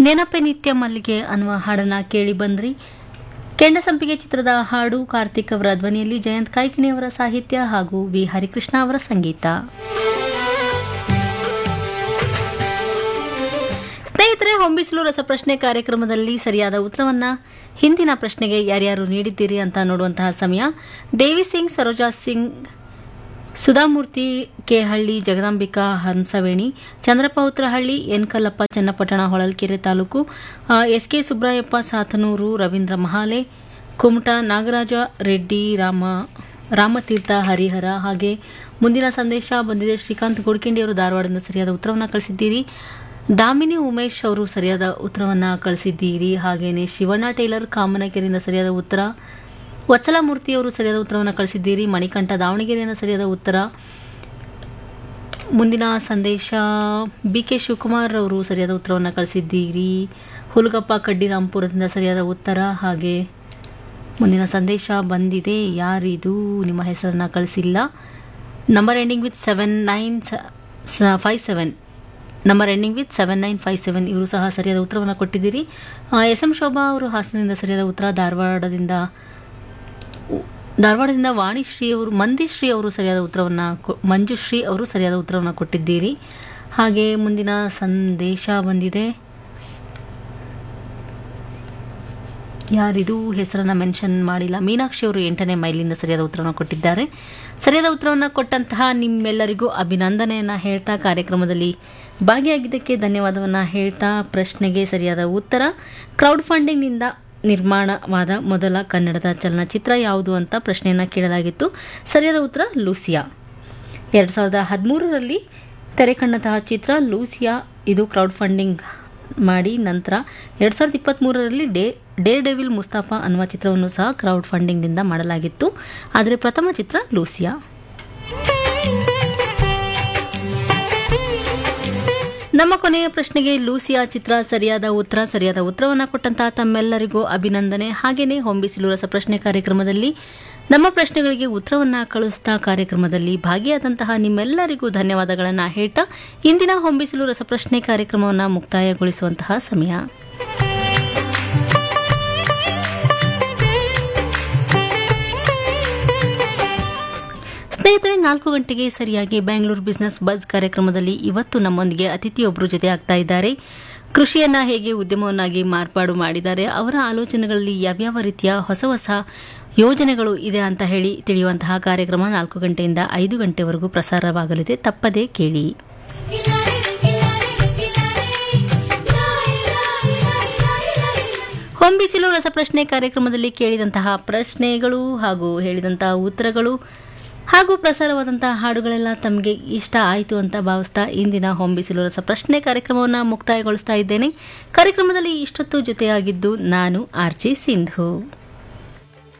ನೆನಪೆ ನಿತ್ಯ ಮಲ್ಲಿಗೆ ಅನ್ನುವ ಹಾಡನ್ನ ಕೇಳಿ ಬಂದ್ರಿ ಕೆಂಡಸಂಪಿಗೆ ಚಿತ್ರದ ಹಾಡು ಕಾರ್ತಿಕ್ ಅವರ ಧ್ವನಿಯಲ್ಲಿ ಜಯಂತ್ ಕಾಯ್ಕಿಣಿ ಅವರ ಸಾಹಿತ್ಯ ಹಾಗೂ ವಿ ಹರಿಕೃಷ್ಣ ಅವರ ಸಂಗೀತ ಸ್ನೇಹಿತರೆ ಹೊಂಬಿಸಲು ರಸಪ್ರಶ್ನೆ ಕಾರ್ಯಕ್ರಮದಲ್ಲಿ ಸರಿಯಾದ ಉತ್ತರವನ್ನ ಹಿಂದಿನ ಪ್ರಶ್ನೆಗೆ ಯಾರ್ಯಾರು ನೀಡಿದ್ದೀರಿ ಅಂತ ನೋಡುವಂತಹ ಸಮಯ Devi Singh Saroja Singh Sudhamurthy Kehalli Jagadambika Hamsaveni Chandrappa Uttarahalli N Kallappa Channapatna Holalkere taluk S K Subrayappa Sathanur Ravindra Mahale Kumta Nagaraja Reddy Rama Ramatirtha Harihara ಹಾಗೆ ಮುಂದಿನ ಸಂದೇಶ ಬಂದಿದೆ ಶ್ರೀಕಾಂತ್ ಗೋಡ್ಕಿಂಡಿ ಅವರು ಧಾರವಾಡದಿಂದ ಸರಿಯಾದ ಉತ್ತರವನ್ನು ಕಳಿಸಿದ್ದೀರಿ ದಾಮಿನಿ ಉಮೇಶ್ ಅವರು ಸರಿಯಾದ ಉತ್ತರವನ್ನು ಕಳಿಸಿದ್ದೀರಿ ಹಾಗೆಯೇ ಶಿವಣ್ಣ ಟೇಲರ್ ಕಾಮನಕೆರೆಯಿಂದ ಸರಿಯಾದ ಉತ್ತರ ವತ್ಸಲಾಮೂರ್ತಿ ಅವರು ಸರಿಯಾದ ಉತ್ತರವನ್ನು ಕಳಿಸಿದ್ದೀರಿ ಮಣಿಕಂಠ ದಾವಣಗೆರೆಯಿಂದ ಸರಿಯಾದ ಉತ್ತರ ಮುಂದಿನ ಸಂದೇಶ ಬಿ ಕೆ ಶಿವಕುಮಾರ್ ಅವರು ಸರಿಯಾದ ಉತ್ತರವನ್ನು ಕಳಿಸಿದ್ದೀರಿ ಹುಲಗಪ್ಪ ಕಡ್ಡಿರಾಂಪುರದಿಂದ ಸರಿಯಾದ ಉತ್ತರ ಹಾಗೆ ಮುಂದಿನ ಸಂದೇಶ ಬಂದಿದೆ ಯಾರಿದು ನಿಮ್ಮ ಹೆಸರನ್ನು ಕಳಿಸಿಲ್ಲ number ending with seven nine five seven number ending with seven nine five seven ಇವರು ಸಹ ಸರಿಯಾದ ಉತ್ತರವನ್ನು ಕೊಟ್ಟಿದ್ದೀರಿ ಎಸ್ ಎಂ ಶೋಭಾ ಅವರು ಹಾಸನದಿಂದ ಸರಿಯಾದ ಉತ್ತರ ಧಾರವಾಡದಿಂದ ಧಾರವಾಡದಿಂದ ವಾಣಿಶ್ರೀ ಅವರು ಮಂದಿಶ್ರೀ ಅವರು ಸರಿಯಾದ ಉತ್ತರವನ್ನು ಮಂಜುಶ್ರೀ ಅವರು ಸರಿಯಾದ ಉತ್ತರವನ್ನು ಕೊಟ್ಟಿದ್ದೀರಿ ಹಾಗೆ ಮುಂದಿನ ಸಂದೇಶ ಬಂದಿದೆ ಯಾರಿದು ಹೆಸರನ್ನು ಮೆನ್ಷನ್ ಮಾಡಿಲ್ಲ ಮೀನಾಕ್ಷಿ ಅವರು ಎಂಟನೇ ಮೈಲಿಂದ ಸರಿಯಾದ ಉತ್ತರವನ್ನು ಕೊಟ್ಟಿದ್ದಾರೆ ಸರಿಯಾದ ಉತ್ತರವನ್ನು ಕೊಟ್ಟಂತಹ ನಿಮ್ಮೆಲ್ಲರಿಗೂ ಅಭಿನಂದನೆಯನ್ನು ಹೇಳ್ತಾ ಕಾರ್ಯಕ್ರಮದಲ್ಲಿ ಭಾಗಿಯಾಗಿದ್ದಕ್ಕೆ ಧನ್ಯವಾದವನ್ನು ಹೇಳ್ತಾ ಪ್ರಶ್ನೆಗೆ ಸರಿಯಾದ ಉತ್ತರ ಕ್ರೌಡ್ ಫಂಡಿಂಗ್ನಿಂದ ನಿರ್ಮಾಣವಾದ ಮೊದಲ ಕನ್ನಡದ ಚಲನಚಿತ್ರ ಯಾವುದು ಅಂತ ಪ್ರಶ್ನೆಯನ್ನು ಕೇಳಲಾಗಿತ್ತು ಸರಿಯಾದ ಉತ್ತರ ಲೂಸಿಯಾ ಎರಡು ಸಾವಿರದ ಹದಿಮೂರರಲ್ಲಿ ತೆರೆ ಕಂಡಂತಹ ಚಿತ್ರ ಲೂಸಿಯಾ ಇದು ಕ್ರೌಡ್ ಫಂಡಿಂಗ್ ಮಾಡಿ ನಂತರ ಎರಡು ಸಾವಿರದ ಇಪ್ಪತ್ತ್ಮೂರರಲ್ಲಿ ಡೇ ಡೇ ಡೆವಿಲ್ ಮುಸ್ತಾಫಾ ಅನ್ನುವ ಚಿತ್ರವನ್ನು ಸಹ ಕ್ರೌಡ್ ಫಂಡಿಂಗ್ನಿಂದ ಮಾಡಲಾಗಿತ್ತು ಆದರೆ ಪ್ರಥಮ ಚಿತ್ರ ಲೂಸಿಯಾ ನಮ್ಮ ಕೊನೆಯ ಪ್ರಶ್ನೆಗೆ ಲೂಸಿಯಾ ಚಿತ್ರ ಸರಿಯಾದ ಉತ್ತರ ಸರಿಯಾದ ಉತ್ತರವನ್ನು ಕೊಟ್ಟಂತಹ ತಮ್ಮೆಲ್ಲರಿಗೂ ಅಭಿನಂದನೆ ಹಾಗೆಯೇ ಹೊಂಬಿಸಿಲು ರಸಪ್ರಶ್ನೆ ಕಾರ್ಯಕ್ರಮದಲ್ಲಿ ನಮ್ಮ ಪ್ರಶ್ನೆಗಳಿಗೆ ಉತ್ತರವನ್ನು ಕಳಿಸ್ತಾ ಕಾರ್ಯಕ್ರಮದಲ್ಲಿ ಭಾಗಿಯಾದಂತಹ ನಿಮ್ಮೆಲ್ಲರಿಗೂ ಧನ್ಯವಾದಗಳನ್ನು ಹೇಳ್ತಾ ಇಂದಿನ ಹೊಂಬಿಸಿಲು ರಸಪ್ರಶ್ನೆ ಕಾರ್ಯಕ್ರಮವನ್ನು ಮುಕ್ತಾಯಗೊಳಿಸುವಂತಹ ಸಮಯ ಸ್ನೇಹಿತರೆ ನಾಲ್ಕು ಗಂಟೆಗೆ ಸರಿಯಾಗಿ ಬ್ಯಾಂಗ್ಳೂರು ಬಿಸಿನೆಸ್ ಬಜ್ ಕಾರ್ಯಕ್ರಮದಲ್ಲಿ ಇವತ್ತು ನಮ್ಮೊಂದಿಗೆ ಅತಿಥಿಯೊಬ್ಬರು ಜೊತೆ ಆಗ್ತಾ ಇದ್ದಾರೆ ಕೃಷಿಯನ್ನ ಹೇಗೆ ಉದ್ಯಮವನ್ನಾಗಿ ಮಾರ್ಪಾಡು ಮಾಡಿದ್ದಾರೆ ಅವರ ಆಲೋಚನೆಗಳಲ್ಲಿ ಯಾವ್ಯಾವ ರೀತಿಯ ಹೊಸ ಹೊಸ ಯೋಜನೆಗಳು ಇದೆ ಅಂತ ಹೇಳಿ ತಿಳಿಯುವಂತಹ ಕಾರ್ಯಕ್ರಮ ನಾಲ್ಕು ಗಂಟೆಯಿಂದ ಐದು ಗಂಟೆವರೆಗೂ ಪ್ರಸಾರವಾಗಲಿದೆ ತಪ್ಪದೇ ಕೇಳಿ ಹೊಂಬಿಸಿಲು ರಸಪ್ರಶ್ನೆ ಕಾರ್ಯಕ್ರಮದಲ್ಲಿ ಕೇಳಿದಂತಹ ಪ್ರಶ್ನೆಗಳು ಹಾಗೂ ಹೇಳಿದಂತಹ ಉತ್ತರಗಳು ಹಾಗೂ ಪ್ರಸಾರವಾದಂತಹ ಹಾಡುಗಳೆಲ್ಲ ತಮಗೆ ಇಷ್ಟ ಆಯಿತು ಅಂತ ಭಾವಿಸ್ತಾ ಇಂದಿನ ಹೊಂಬಿಸಿಲು ರಸ ಪ್ರಶ್ನೆ ಕಾರ್ಯಕ್ರಮವನ್ನು ಮುಕ್ತಾಯಗೊಳಿಸ್ತಾ ಇದ್ದೇನೆ ಕಾರ್ಯಕ್ರಮದಲ್ಲಿ ಇಷ್ಟೊತ್ತು ಜೊತೆಯಾಗಿದ್ದು ನಾನು ಆರ್ಜಿ ಸಿಂಧು